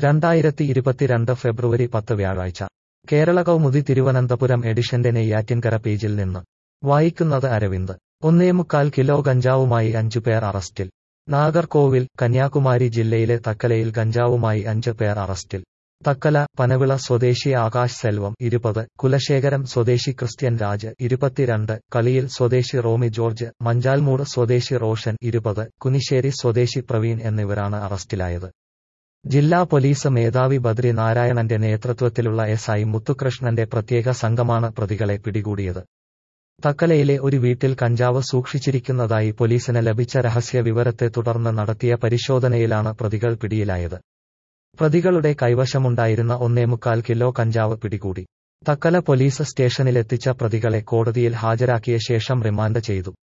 രണ്ടായിരത്തി ഇരുപത്തിരണ്ട് ഫെബ്രുവരി പത്ത് വ്യാഴാഴ്ച കേരള കൗമുദി തിരുവനന്തപുരം എഡിഷന്റെ നെയ്യാറ്റിൻകര പേജിൽ നിന്ന് വായിക്കുന്നത് അരവിന്ദ് ഒന്നേമുക്കാൽ കിലോ ഗഞ്ചാവുമായി അഞ്ചുപേർ അറസ്റ്റിൽ നാഗർകോവിൽ കന്യാകുമാരി ജില്ലയിലെ തക്കലയിൽ ഗഞ്ചാവുമായി അഞ്ച് പേർ അറസ്റ്റിൽ തക്കല പനവിള സ്വദേശി ആകാശ് സെൽവം ഇരുപത് കുലശേഖരം സ്വദേശി ക്രിസ്ത്യൻ രാജ് ഇരുപത്തിരണ്ട് കളിയിൽ സ്വദേശി റോമി ജോർജ് മഞ്ചാൽമൂട് സ്വദേശി റോഷൻ ഇരുപത് കുനിശ്ശേരി സ്വദേശി പ്രവീൺ എന്നിവരാണ് അറസ്റ്റിലായത് ജില്ലാ പോലീസ് മേധാവി ബദ്രി നാരായണന്റെ നേതൃത്വത്തിലുള്ള എസ് ഐ മുത്തുകൃഷ്ണന്റെ പ്രത്യേക സംഘമാണ് പ്രതികളെ പിടികൂടിയത് തക്കലയിലെ ഒരു വീട്ടിൽ കഞ്ചാവ് സൂക്ഷിച്ചിരിക്കുന്നതായി പോലീസിന് ലഭിച്ച രഹസ്യ വിവരത്തെ തുടർന്ന് നടത്തിയ പരിശോധനയിലാണ് പ്രതികൾ പിടിയിലായത് പ്രതികളുടെ കൈവശമുണ്ടായിരുന്ന ഒന്നേമുക്കാൽ കിലോ കഞ്ചാവ് പിടികൂടി തക്കല പോലീസ് സ്റ്റേഷനിലെത്തിച്ച പ്രതികളെ കോടതിയിൽ ഹാജരാക്കിയ ശേഷം റിമാൻഡ് ചെയ്തു